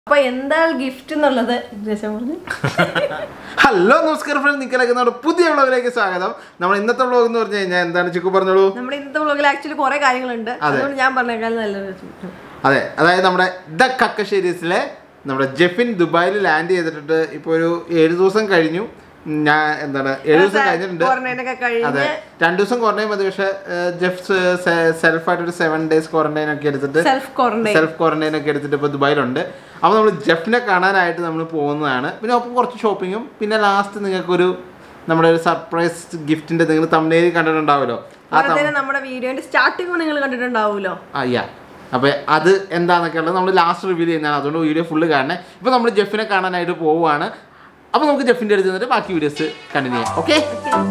അപ്പൊ എന്താണ് ഗിഫ്റ്റ് എന്നുള്ളത് ജയശ്യാം പറഞ്ഞു ഹലോ നമസ്കാരം ഫ്രണ്ട് നിൽക്കലേക്ക് നമ്മുടെ പുതിയ വ്ളോഗിലേക്ക് സ്വാഗതം നമ്മൾ ഇന്നത്തെ വ്ളോഗ് എന്ന് പറഞ്ഞു കഴിഞ്ഞാൽ എന്താണ് ചിക്കു പറഞ്ഞോളൂ നമ്മുടെ ഇന്നത്തെ വ്ളോഗിൽ ആക്ച്വലി കുറെ കാര്യങ്ങളുണ്ട് അതുകൊണ്ട് ഞാൻ പറഞ്ഞേക്കാൾ നല്ലത് അതെ അതായത് നമ്മുടെ ദ കക്ക സീരീസിലെ നമ്മുടെ ജെഫിൻ ദുബായിൽ ലാൻഡ് ചെയ്തിട്ട് ഇപ്പോൾ ഒരു ഏഴ് ദിവസം കഴിഞ്ഞു ഞാൻ എന്താണ് ഏഴ് ദിവസം കഴിഞ്ഞിട്ടുണ്ട് ക്വാറന്റൈൻ ഒക്കെ അതെ കഴിഞ്ഞ് രണ്ടു ദിവസം ക്വാറന്റൈൻ മതി പക്ഷെ ജെഫ് സെൽഫായിട്ട് ഒരു സെവൻ ഡേയ്സ് ക്വാറന്റൈൻ ഒക്കെ എടുത്തിട്ട് സെൽഫ് ക്വാറന്റൈൻ സെൽഫ് ക്വാറന്റൈൻ ഒക്കെ എടുത്തിട്ട് ഇപ്പോൾ ദുബായിലുണ്ട് അപ്പോൾ നമ്മൾ ജെഫിനെ കാണാനായിട്ട് നമ്മൾ പോകുന്നതാണ് പിന്നെ ഒപ്പം കുറച്ച് ഷോപ്പിങ്ങും പിന്നെ ലാസ്റ്റ് നിങ്ങൾക്കൊരു നമ്മുടെ ഒരു സർപ്രൈസ് ഗിഫ്റ്റിന്റെ നിങ്ങൾ തമിഴ് കണ്ടിട്ടുണ്ടാവുമല്ലോ ആ അതുപോലെ തന്നെ നമ്മുടെ വീഡിയോന്റെ സ്റ്റാർട്ടിങ് നിങ്ങൾ കണ്ടിട്ടുണ്ടാവുമല്ലോ അയ്യാ അപ്പോൾ അത് എന്താണെന്നൊക്കെ ഉള്ളത് നമ്മൾ ലാസ്റ്റ് റിവ്യൂ ചെയ്യുന്നതാണ് അതുകൊണ്ട് വീഡിയോ ഫുള്ള് കാണണേ ഇപ്പോൾ നമ്മൾ ജെഫിനെ കാണാനായിട്ട് പോവുകയാണ് അപ്പോൾ നമുക്ക് ജെഫിൻ്റെ അടുത്ത് നിന്നിട്ട് ബാക്കി വീഡിയോസ് കണ്ടിന്യൂ ചെയ്യാം ഓക്കെ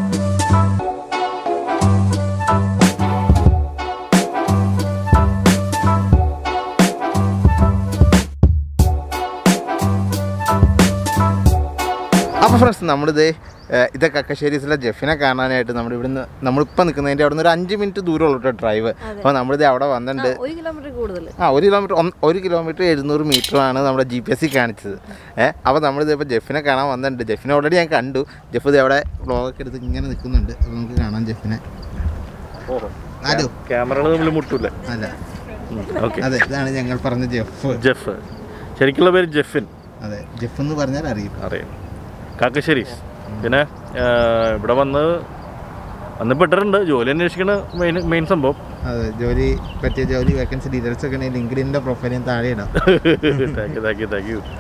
അപ്പോൾ ഫ്രണ്ട്സ് നമ്മളിത് ഏഹ്, ഇത് കക്കശ്ശേരിസിലെ ജെഫിനെ കാണാനായിട്ട് നമ്മുടെ ഇവിടുന്ന് നമ്മളിപ്പോൾ നിൽക്കുന്നതിൻ്റെ അവിടെ നിന്ന് ഒരു അഞ്ച് മിനിറ്റ് ദൂരമുള്ളൂ കേട്ടോ ഡ്രൈവ് അപ്പോൾ നമ്മളിത് അവിടെ വന്നിട്ടുണ്ട് ഒരു കിലോമീറ്റർ കൂടുതൽ ആ ഒരു കിലോമീറ്റർ ഒന്ന് ഒരു കിലോമീറ്റർ എഴുന്നൂറ് മീറ്ററാണ് നമ്മുടെ ജി പി എസ് സി കാണിച്ചത് ഏഹ് അപ്പോൾ നമ്മളിത് ഇപ്പോൾ ജെഫിനെ കാണാൻ വന്നിട്ടുണ്ട് ജെഫിനെ ഓൾറെഡി ഞാൻ കണ്ടു ജെഫ് ഇത് അവിടെ വ്ളോഗൊക്കെ എടുത്ത് ഇങ്ങനെ നിൽക്കുന്നുണ്ട് അപ്പോൾ നമുക്ക് കാണാം ജെഫിനെ ഹലോ ക്യാമറകൾ തമ്മിൽ മുട്ടൂല അല്ല ഓക്കെ അതെ ഇതാണ് ഞങ്ങൾ പറഞ്ഞ ജെഫ് ജെഫ് ശരിക്കുള്ള പേര് ജെഫിൻ അതെ ജെഫ് എന്ന് പറഞ്ഞാൽ അറിയും അറിയാം കാക്കശ്ശേരീസ് പിന്നെ ആ, ഇവിടെ വന്ന് വന്ന് പെട്ടിട്ടുണ്ട് ജോലി അന്വേഷിക്കണ മെയിൻ മെയിൻ സംഭവം അതെ ജോലി പറ്റിയ ജോലി വേക്കൻസി ഡീറ്റെയിൽസ് ഒക്കെ ലിങ്ക്ഡിൻ്റെ പ്രൊഫൈൽ ഞാൻ താഴെ ഇടാം thank you thank you thank you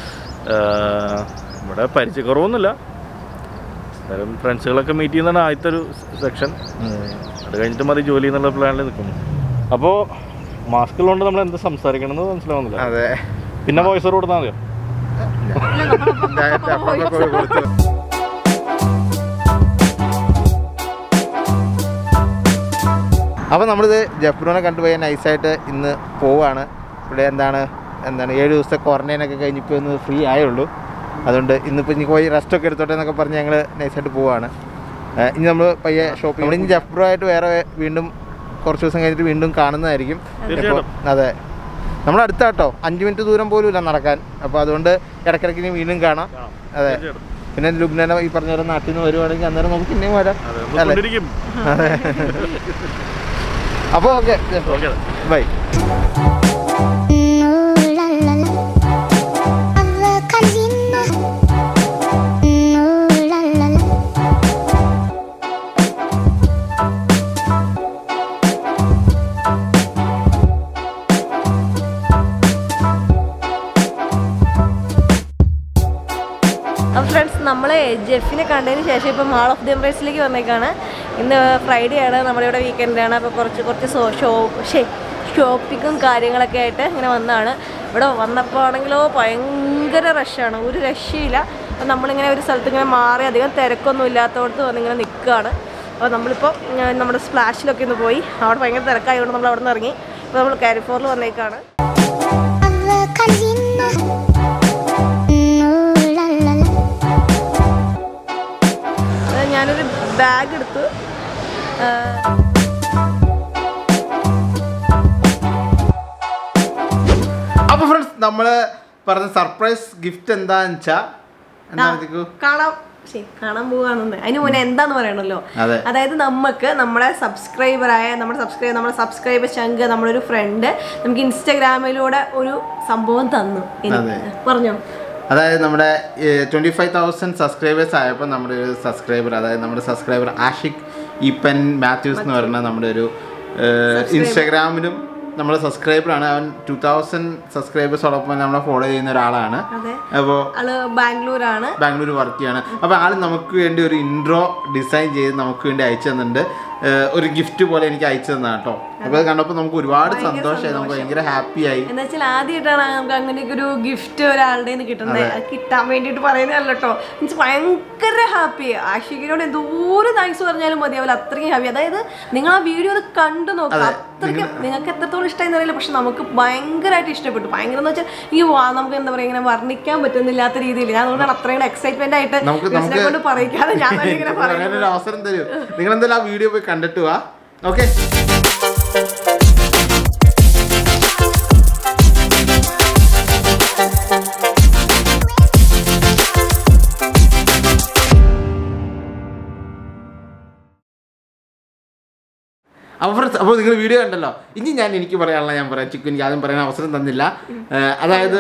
ഇവിടെ പരിചയക്കുറവൊന്നുമില്ല അന്നേരം ഫ്രണ്ട്സുകളൊക്കെ മീറ്റ് ചെയ്യുന്നതാണ് ആദ്യത്തെ ഒരു സെക്ഷൻ അതെ. അത് കഴിഞ്ഞിട്ട് മതി ജോലി എന്നുള്ള പ്ലാനിൽ നിൽക്കുന്നു അപ്പോൾ മാസ്ക് ഉള്ളതുകൊണ്ട് നമ്മൾ എന്ത് സംസാരിക്കണമെന്ന് മനസ്സിലാവുന്നില്ല അതെ പിന്നെ വോയിസ് കൊടുത്താൽ മതിയോ ഡയറക്റ്റ് അപ്പുറത്തൊക്കെ കൊടുത്തു അപ്പോൾ നമ്മളിത് ജഫ്രൂനെ കണ്ടുപോയി നൈസായിട്ട് ഇന്ന് പോവാണ് ഇവിടെ എന്താണ് എന്താണ് ഏഴ് ദിവസത്തെ ക്വാറന്റൈൻ ഒക്കെ കഴിഞ്ഞിപ്പോൾ ഒന്ന് ഫ്രീ ആയുള്ളൂ അതുകൊണ്ട് ഇന്നിപ്പോൾ ഇനി പോയി റെസ്റ്റ് ഒക്കെ എടുത്തോട്ടെ എന്നൊക്കെ പറഞ്ഞ് ഞങ്ങൾ നൈസായിട്ട് പോവാണ് ഏഹ് ഇനി നമ്മൾ പയ്യെ ഷോപ്പിംഗ് നമ്മൾ ഇനി ജഫ്രോ ആയിട്ട് വേറെ വീണ്ടും കുറച്ച് ദിവസം കഴിഞ്ഞിട്ട് വീണ്ടും കാണുന്നതായിരിക്കും തീർച്ചയായിട്ടും. ഇപ്പോൾ അതെ നമ്മൾ അടുത്താട്ടോ അഞ്ച് മിനിറ്റ് ദൂരം പോലും ഇല്ല നടക്കാൻ അപ്പോൾ അതുകൊണ്ട് ഇടയ്ക്കിടയ്ക്ക് ഇനി വീണ്ടും കാണാം അതെ തീർച്ചയായിട്ടും. പിന്നെ ലുബ്നന ഈ പറഞ്ഞ പോലെ നാട്ടിൽ നിന്ന് വരുവാണെങ്കിൽ അന്നേരം നമുക്ക് പിന്നെയും വരാം അതെ അല്ലേ? നമ്മൾ കൊണ്ടിരിക്കും അപ്പോൾ okay okay bye Ooh la la la, alla calzina. Ooh la la la. അപ്പോൾ ഫ്രണ്ട്സ് നമ്മളെ ജെഫിനെ കണ്ടതിന് ശേഷം ഇപ്പം മാൾ ഓഫ് ദി എംബ്രേസിലേക്ക് വന്നേക്കാണ് ഇന്ന് ഫ്രൈഡേ ആണ് നമ്മുടെ ഇവിടെ വീക്കെൻഡാണ് അപ്പോൾ കുറച്ച് കുറച്ച് സോ ഷോ ഷേ ഷോപ്പിങ്ങും കാര്യങ്ങളൊക്കെ ആയിട്ട് ഇങ്ങനെ വന്നതാണ് ഇവിടെ വന്നപ്പോൾ ആണെങ്കിലോ ഭയങ്കര റഷാണ് ഒരു രക്ഷയില്ല അപ്പോൾ നമ്മളിങ്ങനെ ഒരു സ്ഥലത്ത് ഇങ്ങനെ മാറി അധികം തിരക്കൊന്നും ഇല്ലാത്തടത്ത് വന്നിങ്ങനെ നിൽക്കുകയാണ് അപ്പോൾ നമ്മളിപ്പോൾ ഉം, നമ്മുടെ സ്പ്ലാഷിലൊക്കെ ഒന്ന് പോയി അവിടെ ഭയങ്കര തിരക്കായതുകൊണ്ട് നമ്മൾ അവിടെ നിന്ന് ഇറങ്ങി അപ്പോൾ നമ്മൾ കാരിഫോറിൽ വന്നേക്കാണ് Alla calzina. Ooh la la la. അത് ഞാനൊരു ബാഗ് എടുത്തു ആ, അപ്പോൾ ഫ്രണ്ട്സ് നമ്മൾ പറഞ്ഞ സർപ്രൈസ് ഗിഫ്റ്റ് എന്താന്ന് വെച്ചാൽ എന്താണ് ചിക്കു? കാണാം ശരി കാണാൻ പോവാണെന്ന് അതിന് മുന്നേ എന്താന്ന് പറയണല്ലോ അതെ അതായത് നമുക്ക് നമ്മുടെ സബ്സ്ക്രൈബറായ നമ്മുടെ സബ്സ്ക്രൈബ് നമ്മുടെ സബ്സ്ക്രൈബർ ശങ്ക് നമ്മളൊരു ഫ്രണ്ട് നമുക്ക് ഇൻസ്റ്റാഗ്രാമിലൂടെ ഒരു സംഭവം തന്നു എനിക്ക്. അതെ. പറഞ്ഞോ അതായത് നമ്മുടെ ട്വൻറ്റി ഫൈവ് തൗസൻഡ് സബ്സ്ക്രൈബേഴ്സ് ആയപ്പോൾ നമ്മുടെ ഒരു സബ്സ്ക്രൈബർ അതായത് നമ്മുടെ സബ്സ്ക്രൈബർ ആഷിഖ് ഈപ്പൻ മാത്യൂസ് എന്ന് പറയുന്ന നമ്മുടെ ഒരു ഇൻസ്റ്റാഗ്രാമിലും നമ്മുടെ സബ്സ്ക്രൈബറാണ് അവൻ ടു തൗസൻഡ് സബ്സ്ക്രൈബേഴ്സോടൊപ്പം നമ്മളെ ഫോളോ ചെയ്യുന്ന ഒരാളാണ് അതെ അപ്പോൾ ആള് ബാംഗ്ലൂരാണ് ബാംഗ്ലൂർ വർക്ക് ചെയ്യാണ് അപ്പോൾ ആൾ നമുക്ക് വേണ്ടി ഒരു ഇൻട്രോ ഡിസൈൻ ചെയ്ത് നമുക്ക് വേണ്ടി അയച്ചു തന്നിട്ടുണ്ട് ഏഹ് ഒരു ഗിഫ്റ്റ് പോലെ എനിക്ക് അയച്ചു തന്നതാണ് കേട്ടോ അപ്പോൾ അത് കണ്ടപ്പോൾ നമുക്ക് ഒരുപാട് സന്തോഷമായി നമുക്ക് ഭയങ്കര ഹാപ്പിയായി എന്താ വെച്ചാൽ ആദ്യമായിട്ടാണ് നമുക്ക് അങ്ങനെയൊക്കെ ഒരു ഗിഫ്റ്റ് ഒരാളുടെ നിന്ന് കിട്ടുന്നത് അത് കിട്ടാൻ വേണ്ടിയിട്ട് പറയുന്നതല്ല കേട്ടോ മീൻസ് ഭയങ്കര ഹാപ്പി ആഷിഖിനോട് എന്തോരം താങ്ക്സ് പറഞ്ഞാലും മതിയാവില്ല അത്രയും ഹാപ്പി അതായത് നിങ്ങൾ ആ വീഡിയോ ഒന്ന് കണ്ടു നോക്കുക അത്രയ്ക്ക് നിങ്ങൾക്ക് എത്രത്തോളം ഇഷ്ടമായി അറിയില്ല പക്ഷെ നമുക്ക് ഭയങ്കരമായിട്ട് ഇഷ്ടപ്പെട്ടു ഭയങ്കര എന്ന് വെച്ചാൽ ഈ വാ നമുക്ക് എന്താ പറയുക ഇങ്ങനെ വർണ്ണിക്കാൻ പറ്റുന്നില്ലാത്ത രീതിയിൽ ഞാൻ അതുകൊണ്ടാണ് അത്രയും എക്സൈറ്റ്മെന്റ് ആയിട്ട് നമുക്ക് ലിസിനെ നമുക്ക് കൊണ്ട് പറയിക്കാതെ ഞാൻ തന്നെ ഇങ്ങനെ അങ്ങനെ പറയുന്നത് ഒരു അവസരം തരൂ നിങ്ങൾ എന്തായാലും ആ വീഡിയോ പോയി കണ്ടിട്ട് വാ ഓക്കെ അപ്പോൾ ഫ്രണ്ട്സ് അപ്പോൾ നിങ്ങൾ വീഡിയോ കണ്ടല്ലോ ഇനി ഞാൻ എനിക്ക് പറയാനുള്ള ഞാൻ പറയാം ചിക്കു എനിക്ക് ആദ്യം പറയാൻ അവസരം തന്നില്ല ഏഹ് അതായത്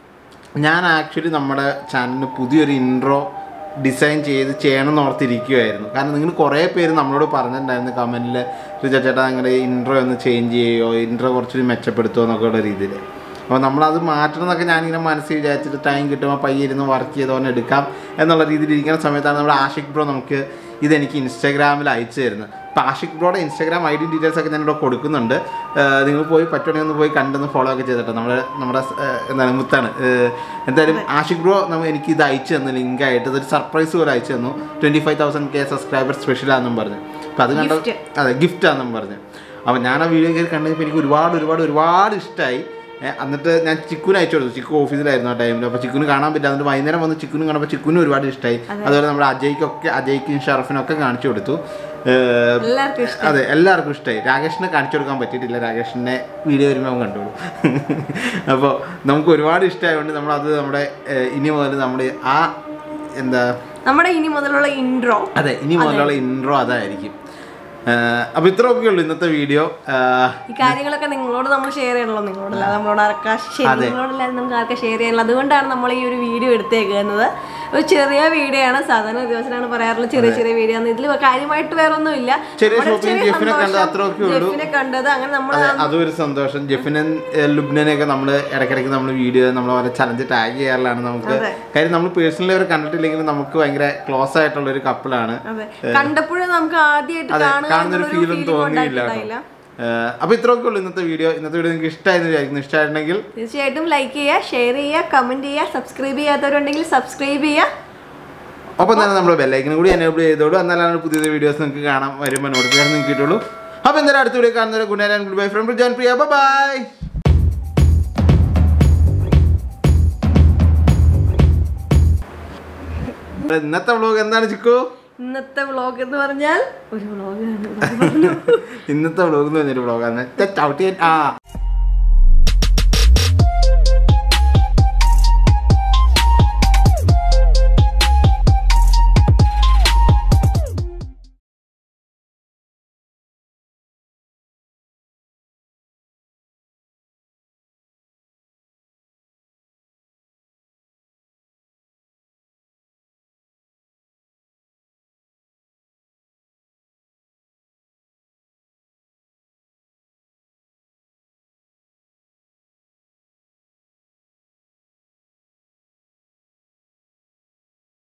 ഞാൻ ആക്ച്വലി നമ്മുടെ ചാനലിന് പുതിയൊരു ഇൻട്രോ ഡിസൈൻ ചെയ്ത് ചെയ്യണം എന്ന് ഓർത്തിരിക്കുമായിരുന്നു കാരണം നിങ്ങൾ കുറേ പേര് നമ്മളോട് പറഞ്ഞിട്ടുണ്ടായിരുന്നു കമൻറ്റിൽ രുച ചേട്ടാ നിങ്ങളുടെ ഇൻട്രോ ഒന്ന് ചേഞ്ച് ചെയ്യുമോ ഇൻട്രോ കുറച്ചുകൂടി മെച്ചപ്പെടുത്തുമോ എന്നൊക്കെ ഉള്ള രീതിയിൽ അപ്പോൾ നമ്മളത് മാറ്റണം എന്നൊക്കെ ഞാനിങ്ങനെ മനസ്സിൽ വിചാരിച്ചിട്ട് ടൈം കിട്ടുമ്പോൾ പയ്യെ ഇരുന്ന് വർക്ക് ചെയ്തോന്നെ എടുക്കാം എന്നുള്ള രീതിയിൽ ഇരിക്കുന്ന സമയത്താണ് നമ്മുടെ ആഷിക് ബ്രോ നമുക്ക് ഇതെനിക്ക് ഇൻസ്റ്റാഗ്രാമിൽ അയച്ചു തരുന്നത് അപ്പോൾ ആഷിക് ബ്രോയുടെ ഇൻസ്റ്റാഗ്രാം ഐ ഡി ഡീറ്റെയിൽസ് ഒക്കെ ഞാനിവിടെ കൊടുക്കുന്നുണ്ട് ഏഹ് നിങ്ങൾ പോയി പറ്റുവാണെങ്കിൽ ഒന്ന് പോയി കണ്ടൊന്ന് ഫോളോ ഒക്കെ ചെയ്തിട്ടോ നമ്മുടെ നമ്മുടെ ഏഹ് എന്താണ് മുത്താണ് ഏഹ് എന്തായാലും ആഷിക് ബ്രോ നമ്മ എനിക്ക് ഇത് അയച്ചു തന്നു ലിങ്കായിട്ട് ഇതൊരു സർപ്രൈസ് പോലെ അയച്ചു തന്നു twenty five thousand K subscriber സ്പെഷ്യലാണെന്നും പറഞ്ഞു അപ്പോൾ അത് കണ്ട Gift. അതെ ഗിഫ്റ്റാണെന്നും പറഞ്ഞു അപ്പോൾ ഞാൻ ആ വീഡിയോ കയറി കണ്ടപ്പോൾ എനിക്ക് ഒരുപാട് ഒരുപാട് ഒരുപാട് ഇഷ്ടമായി ഏ, എന്നിട്ട് ഞാൻ ചിക്കുന് അയച്ചു കൊടുത്തു ചിക്കു ഓഫീസിലായിരുന്നു ആ ടൈമിൽ അപ്പോൾ ചിക്കുന് കാണാൻ പറ്റില്ല എന്നിട്ട് വൈകുന്നേരം വന്ന് ചിക്കുനും കണ്ടപ്പോൾ ചിക്കുനും ഒരുപാട് ഇഷ്ടമായി അതുപോലെ നമ്മുടെ അജയ്ക്കൊക്കെ അജയ്ക്കും ഷറഫിനും ഒക്കെ കാണിച്ചു കൊടുത്തു ഏ, എല്ലാവർക്കും ഇഷ്ടം അതെ എല്ലാവർക്കും ഇഷ്ടമായി രാകേഷിനെ കാണിച്ചു കൊടുക്കാൻ പറ്റിയിട്ടില്ല രാകേഷിനെ വീഡിയോ വരുമ്പോൾ അവൻ കണ്ടോളൂ അപ്പോൾ നമുക്ക് ഒരുപാട് ഇഷ്ടമായതുകൊണ്ട് നമ്മളത് നമ്മുടെ ഏ, ഇനി മുതൽ നമ്മുടെ ആ എന്താ നമ്മുടെ ഇനി മുതലുള്ള ഇൻട്രോ അതെ ഇനി മുതലുള്ള ഇൻട്രോ അതായിരിക്കും അപ്പോൾ ഇത്രയൊക്കെ ഉള്ളൂ ഇന്നത്തെ വീഡിയോ ഈ കാര്യങ്ങളൊക്കെ നിങ്ങളോട് നമ്മൾ ഷെയർ ചെയ്യണല്ലോ നിങ്ങളോടല്ല നമ്മളോട് ആർക്കാ ശരി അതെ. നിങ്ങളോടല്ലാതെ നമുക്ക് ആർക്കാ ഷെയർ ചെയ്യാനുള്ളത് അതുകൊണ്ടാണ് നമ്മൾ ഈ ഒരു വീഡിയോ എടുത്തേക്കുന്നത് ഒരു ചെറിയ വീഡിയോ ആണ് സാധാരണ ദിവസമാണ് പറയാറുള്ളത് ചെറിയ ചെറിയ വീഡിയോ ആണ് ഇതിൽ കാര്യമായിട്ട് വേറെ ഒന്നുമില്ല ചെറിയ നമ്മുടെ shopping, ചെറിയ ജെഫിനെ കണ്ടത് സന്തോഷം, അത്രയൊക്കെ ഉള്ളൂ. ജെഫിനെ കണ്ടത് അങ്ങനെ നമ്മൾ അതെ അതും ഒരു സന്തോഷം ജെഫിനൻ ലുബ്നനെയൊക്കെ നമ്മൾ ഇടയ്ക്കിടയ്ക്ക് നമ്മൾ വീഡിയോ നമ്മൾ ഓരോ ചലഞ്ച് ടാഗ് ചെയ്യാറുള്ളതാണ് നമുക്ക് അതെ. കാര്യം നമ്മൾ പേഴ്സണലി അവർ കണ്ടിട്ടില്ലെങ്കിലും നമുക്ക് ഭയങ്കര ക്ലോസ് ആയിട്ടുള്ള ഒരു കപ്പിളാണ് അതെ കണ്ടപ്പോഴും നമുക്ക് ആദ്യമായിട്ട് അതെ കാണുക കാണുന്നൊരു എന്നുള്ളൊരു ഫീലും feeling തോന്നിയില്ല ഉണ്ടായിട്ടുണ്ടായില്ല. അപ്പോൾ ഇത്രയൊക്കെ ഉള്ളൂ ഇന്നത്തെ വീഡിയോ ഇന്നത്തെ വീഡിയോ നിങ്ങൾക്ക് ഇഷ്ടമായെന്ന് വിചാരിക്കുന്നു ഇഷ്ടമായിട്ടുണ്ടെങ്കിൽ തീർച്ചയായിട്ടും ലൈക്ക് ചെയ്യുക ഷെയർ ചെയ്യുക കമന്റ് ചെയ്യുക സബ്സ്ക്രൈബ് ചെയ്യാത്തവരുണ്ടെങ്കിൽ സബ്സ്ക്രൈബ് ചെയ്യുക ഒപ്പം തന്നെ നമ്മൾ ബെല്ലൈക്കനും കൂടി എനേബിൾ ചെയ്തോളൂ എന്നാലാണ് പുതിയ വീഡിയോസ് നിങ്ങൾക്ക് കാണാൻ വരുമ്പോൾ നോട്ടിഫിക്കേഷൻ നിങ്ങൾക്ക് കിട്ടുള്ളൂ അപ്പോൾ എന്തായാലും അടുത്ത വീഡിയോ കാണുന്നവരെ good night and good bye from Jon Priya bye ഇന്നത്തെ വ്ളോഗ് എന്താണ് ചിക്കു ഇന്നത്തെ വ്ളോഗ് എന്ന് പറഞ്ഞാൽ ഒരു വ്ളോഗാണ് ഇന്നത്തെ വ്ളോഗ് എന്ന് പറഞ്ഞൊരു വ്ളോഗാണ് ചവിട്ടി ആ